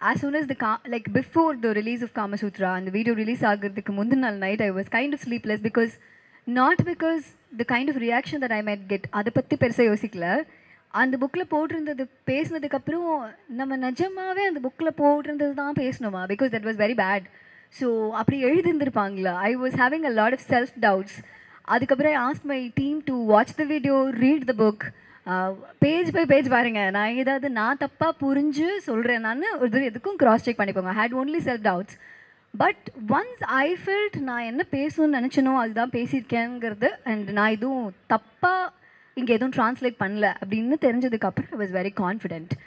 as soon as the ka like before the release of Kama Sutra and the video release ஆகிறதுக்கு முந்தின நாள் night I was kind of sleepless because not because the kind of reaction that I might get அதை பற்றி பெருசாக யோசிக்கல அந்த புக்கில் போட்டிருந்தது பேசினதுக்கப்புறம் நம்ம நிஜமாவே அந்த புக்கில் போட்டிருந்தது தான் பேசணுமா because that was very bad so அப்படி எழுதிருந்துருப்பாங்களா I was having a lot of self doubts அதுக்கப்புறம் I ask my team to watch the video read the book page by page பாருங்க நான் ஏதாவது நான் தப்பாக புரிஞ்சு சொல்கிறேன் நான் ஒரு தடவை எதுக்கும் கிராஸ் செக் பண்ணிப்போங்க had only self doubts but once I felt நான் என்ன பேசணும்னு நினச்சனோ அதுதான் பேசியிருக்கேங்கிறது அண்ட் நான் எதுவும் தப்பாக இங்கே எதுவும் ட்ரான்ஸ்லேட் பண்ணல அப்படின்னு தெரிஞ்சதுக்கப்புறம் ஐ வாஸ் வெரி கான்ஃபிடென்ட்